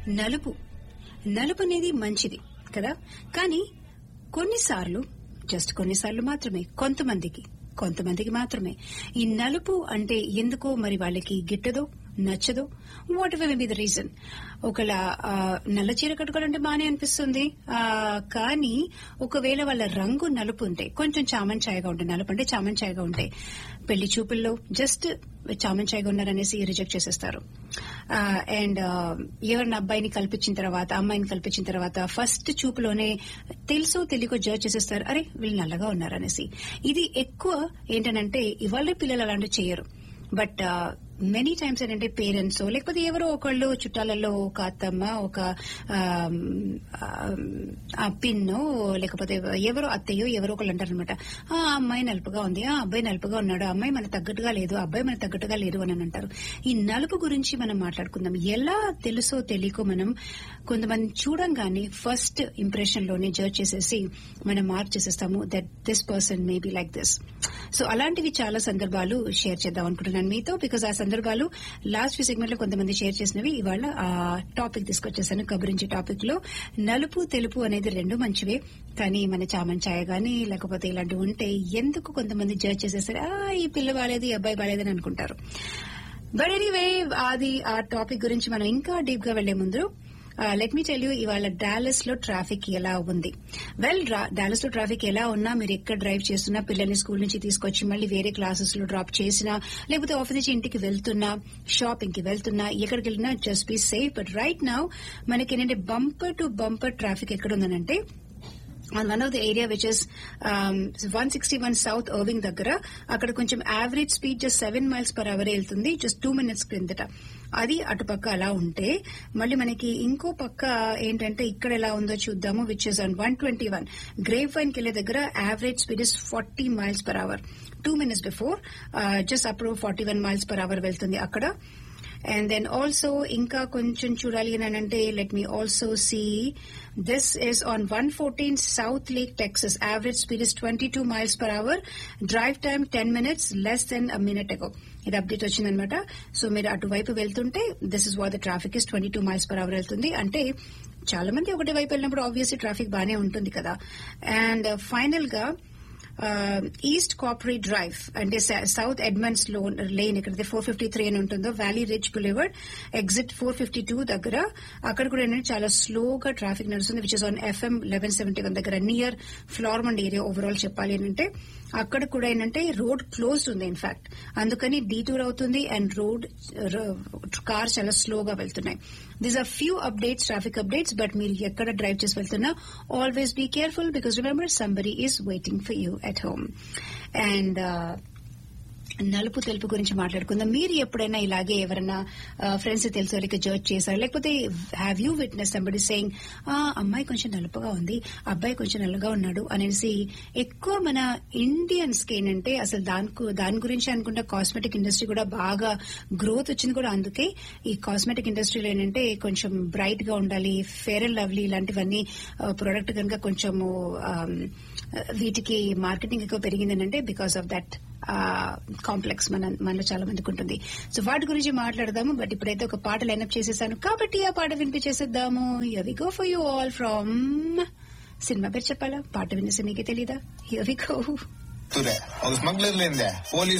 నలుపు నలుపు అనేది మంచిది కదా కానీ కొన్నిసార్లు జస్ట్ కొన్నిసార్లు మాత్రమే కొంతమందికి కొంతమందికి మాత్రమే ఈ నలుపు అంటే ఎందుకో మరి వాళ్ళకి గిట్టదో నచ్చదో whatever be the reason ఒకలా ఆ, నల్ల చీర కట్టుకోవాలంటే బానే అనిపిస్తుంది ఆ, కానీ ఒకవేళ వాళ్ళ రంగు నలుపు ఉంటే కొంచెం చామంచాయగా ఉంటే నలుపు అంటే చామంచాయగా ఉంటే పెళ్లి చూపుల్లో జస్ట్ చామంచాయగా ఉన్నారనేసి రిజెక్ట్ చేసేస్తారు అండ్ ఎవరిని అబ్బాయిని కల్పించిన తర్వాత అమ్మాయిని కల్పించిన తర్వాత ఫస్ట్ చూపులోనే తెలుసో తెలియకో జడ్జ్ చేసేస్తారు అరే వీళ్ళు నల్లగా ఉన్నారనేసి ఇది ఎక్కువ ఏంటనంటే ఇవాళ పిల్లలు అలాంటివి చేయరు బట్ మెనీ టైమ్స్ ఏంటంటే పేరెంట్స్ లేకపోతే ఎవరో ఒకళ్ళు చుట్టాలలో ఒక అత్తమ్మ ఒక ఆమ్, ఆమ్, ఆ పిన్నో లేకపోతే ఎవరో అత్తయ్యో ఎవరో ఒకళ్ళు అంటారు అనమాట ఆ అమ్మాయి నలుపుగా ఉంది ఆ అబ్బాయి నలుపుగా ఉన్నాడు ఆ అమ్మాయి మన తగ్గట్టుగా లేదు ఆ అబ్బాయి మన తగ్గట్టుగా లేదు అని అంటారు ఈ నలుపు గురించి మనం మాట్లాడుకుందాం ఎలా తెలుసో తెలియకో మనం కొంతమంది చూడంగానే ఫస్ట్ ఇంప్రెషన్ లోనే జడ్జ్ చేసేసి మనం మార్క్ చేసేస్తాము that this person may be like this so అలాంటివి చాలా సందర్భాలు షేర్ చేద్దాం అనుకుంటున్నాను మీతో బికాజ్ ఆ సందర్భాలు లాస్ట్ సెగ్మెంట్ లో కొంతమంది షేర్ చేసినవి ఇవాళ ఆ టాపిక్ తీసుకొచ్చేసాను కబురించి టాపిక్ లో నలుపు తెలుపు అనేది రెండు మంచివే కానీ మన చామంచాయ గాని లేకపోతే ఇలాంటివి ఉంటే ఎందుకు కొంతమంది జడ్జ్ చేసేస్తారు ఆ ఈ పిల్ల బాలేదు ఈ అబ్బాయి బాలేదని అనుకుంటారు బట్ ఎనీవే అది ఆ టాపిక్ గురించి మనం ఇంకా డీప్ గా వెళ్లే ముందు లెట్ మీ టెల్ యూ ఇవాళ డాలస్ లో ట్రాఫిక్ ఎలా ఉంది వెల్ డాలస్ లో ట్రాఫిక్ ఎలా ఉన్నా మీరు ఎక్కడ డ్రైవ్ చేస్తున్నా పిల్లల్ని స్కూల్ నుంచి తీసుకొచ్చి మళ్ళీ వేరే క్లాసెస్ లో డ్రాప్ చేసినా లేకపోతే ఆఫీస్ నుంచి ఇంటికి వెళ్తున్నా షాపింగ్ కి వెళ్తున్నా ఎక్కడికి వెళ్ళినా just be safe but right now మనకి ఏంటంటే బంపర్ టు బంపర్ ట్రాఫిక్ ఎక్కడ ఉందనంటే on one of the area which is um, 161 South Irving దగ్గర అక్కడ కొంచెం average speed just seven miles per hour వెళ్తుంది జస్ట్ టూ మినిట్స్ క్రిందట అది అటుపక్క అలా ఉంటే మళ్ళీ మనకి ఇంకో పక్క ఏంటంటే ఇక్కడ ఎలా ఉందో చూద్దాము which is on one twenty one Grapevine కెళ్లే దగ్గర average speed is forty miles per hour two minutes before just అప్పుడు forty one miles per hour వెళ్తుంది అక్కడ అండ్ దెన్ ఆల్సో ఇంకా కొంచెం చూడాలి అని అంటే let me also see this is on one fourteen Southlake Texas average speed is twenty two miles per hour drive time ten minutes less than a minute ago ఇది update వచ్చిందనమాట so మీరు అటువైపు వెళ్తుంటే this is what the traffic is twenty two miles per hour వెళ్తుంది అంటే చాలా మంది ఒకటి వైపు వెళ్ళినప్పుడు ఆబ్వియస్లీ ట్రాఫిక్ బానే ఉంటుంది కదా అండ్ ఫైనల్ గా ఈస్ట్ కాపరీ డ్రైవ్ అంటే సౌత్ ఎడ్మండ్స్ లో లేన్ ఇక్కడ ఫోర్ ఫిఫ్టీ త్రీ అని ఉంటుందో valley ridge boulevard exit four fifty two దగ్గర అక్కడ కూడా ఏంటంటే చాలా స్లోగా ట్రాఫిక్ నడుస్తుంది which is on FM eleven seventy one దగ్గర నియర్ ఫ్లార్మండ్ ఏరియా ఓవరాల్ చెప్పాలి ఏంటంటే అక్కడ కూడా ఏంటంటే రోడ్ క్లోజ్ ఉంది ఇన్ఫాక్ట్ అందుకని డీటూర్ అవుతుంది అండ్ రోడ్ కార్ చాలా స్లోగా వెళ్తున్నాయి these are few updates traffic updates but మీరు ఎక్కడ డ్రైవ్ చేసి వెళ్తున్నా always be careful because remember somebody is waiting for you at home and నలుపు తెలుపు గురించి మాట్లాడుకుందాం మీరు ఎప్పుడైనా ఇలాగే ఎవరైనా ఫ్రెండ్స్ తెలుసు వాళ్ళకి జడ్జ్ చేశారు లేకపోతే have you witness somebody saying ఆ అమ్మాయి కొంచెం నలుపుగా ఉంది అబ్బాయి కొంచెం నల్లగా ఉన్నాడు అనేసి ఎక్కువ మన ఇండియన్స్ కి ఏంటంటే అసలు దాని దాని గురించి అనుకుంటే కాస్మెటిక్ ఇండస్ట్రీ కూడా బాగా గ్రోత్ వచ్చింది కూడా అందుకే ఈ కాస్మెటిక్ ఇండస్ట్రీలో ఏంటంటే కొంచెం బ్రైట్ గా ఉండాలి ఫేర్ అండ్ లవ్లీ ఇలాంటివన్నీ ప్రొడక్ట్ కనుక కొంచెము వీటికి మార్కెటింగ్ ఎక్కువ పెరిగిందంటే బికాస్ ఆఫ్ దట్ కాంప్లెక్స్ మన మనలో చాలా మందికి ఉంటుంది సో వాటి గురించి మాట్లాడదాము బట్ ఇప్పుడైతే ఒక పాట లైనప్ చేసేసాను కాబట్టి ఆ పాట వినిపించేసేద్దాము we go for you all from cinema పేరు చెప్పాలా పాట వినేసి నీకే తెలీదా వి గో తురే ఒక స్మగ్లర్ లేందే పోలీస్